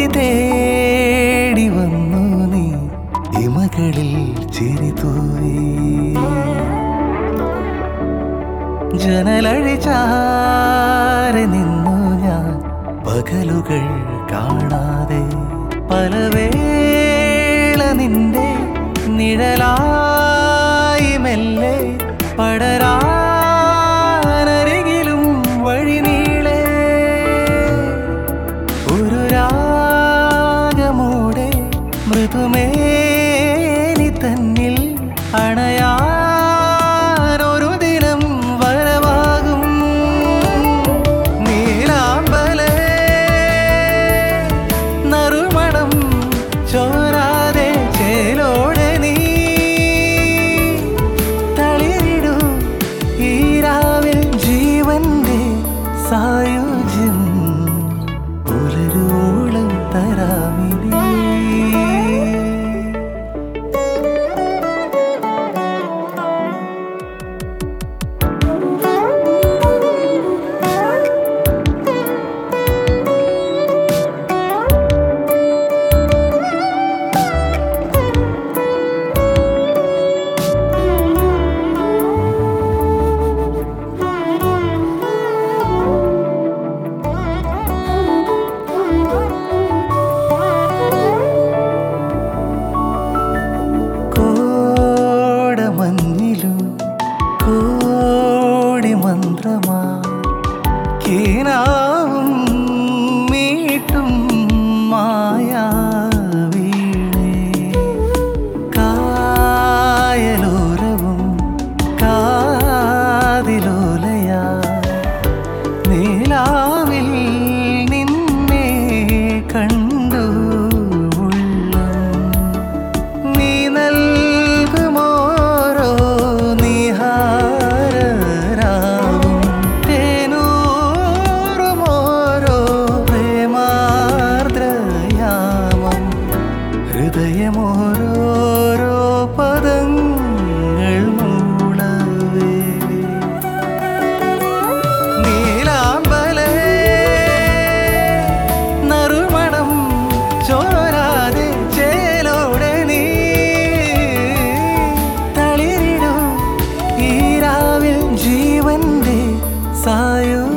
മിഴി തേടി വന്നു നീ ഇമകളിൽ ചിരി തൂവി ജനലഴി ചാരി നിന്നു ഞാൻ പകലുകൾ കാണാതെ പലവേള നിന്റെ നിഴലായി മെല്ലെ പടരാനരികിലും വഴി നീളെ ഒരു രാഗമോടെ മൃദുമേനി തന്നിൽ അണയാനൊരു ദിനം വരവാകും നീലാമ്പലേ നറുമണം ചോരാതെ ചേലോടെ നീ തളിരിടൂ ഈ രാവിൽ ജീവന്റെ സായുജ്യം പുലരോളം തരാമിനി കോടമഞ്ഞിലും കോടി മന്ത്രമാ കീനാവും മീട്ടും മായാ വീണേ കായലോരവും കാതിലോലയാ നീലാവിൽ നിന്നെ കണ്ടു ഉള്ളം നീ നൽകുമോരോ നിഹാരരാവും തേനൂറുമോരോ പ്രേമാർദ്രയാമം ഹൃദയമോരോരോ പദങ്ങൾ മൂളവേ നീലാമ്പലേ നറുമണം ചോരാതെ ചേലോടെ നീ തളിരിടൂ ഈ രാവിൽ ജീവന്റെ സായോ